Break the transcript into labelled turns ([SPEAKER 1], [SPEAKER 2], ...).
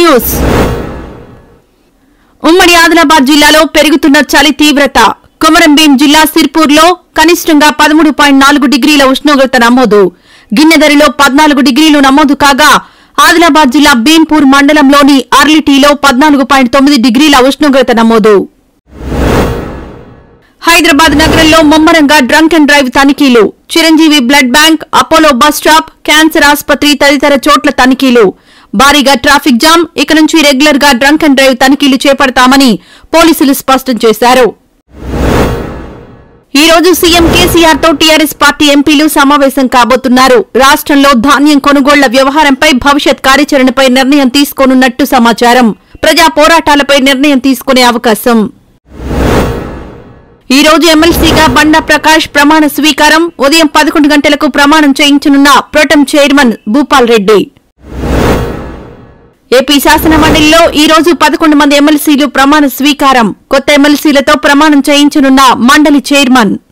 [SPEAKER 1] news ఉమ్మడి ఆదిలాబాద్ జిల్లాలో పెరుగుతున్న చలి తీవ్రత కొమరంభీం జిల్లా సిర్పూర్లో కనిష్టంగా పదమూడు పాయింట్ నాలుగు డిగ్రీల ఉష్ణోగ్రత నమోదు గిన్నెదరిలో పద్నాలుగు డిగ్రీలు నమోదు కాగా ఆదిలాబాద్ జిల్లా భీంపూర్ మండలంలోని అర్లిటీలో పద్నాలుగు పాయింట్ తొమ్మిది డిగ్రీల ఉష్ణోగ్రత నమోదు హైదరాబాద్ నగరంలో ముమ్మరంగా డ్రంక్ అండ్ డ్రైవ్ తనిఖీలు Chiranjeevi blood bank Apollo bus stop cancer ఆసుపత్రి తదితర చోట్ల తనిఖీలు భారీగా ట్రాఫిక్ జామ్ ఇక నుంచి రెగ్యులర్ గా డ్రంక్ అండ్ డ్రైవ్ తనిఖీలు చేపడతామని పోలీసులు స్పష్టం చేశారు ఈ రోజు సీఎం కేసీఆర్ తో టీఆర్ఎస్ పార్టీ ఎంపీలు సమావేశం కాబోతున్నారు రాష్ట్రంలో ధాన్యం కొనుగోళ్ల వ్యవహారంపై భవిష్యత్ కార్యాచరణపై నిర్ణయం తీసుకోనున్నట్టు సమాచారం ప్రజా పోరాటాలపై నిర్ణయం తీసుకునే అవకాశం ఈ రోజు ఎమ్మెల్సీగా బండా ప్రకాష్ ప్రమాణ స్వీకారం ఉదయం పదకొండు గంటలకు ప్రమాణం చేయించనున్న pro tem chairman Bhupal Reddy AP శాసన మండలిలో ఈ రోజు పదకొండు మంది ఎమ్మెల్సీలు ప్రమాణ స్వీకారం కొత్త ఎమ్మెల్సీలతో ప్రమాణం చేయించనున్న మండలి చైర్మన్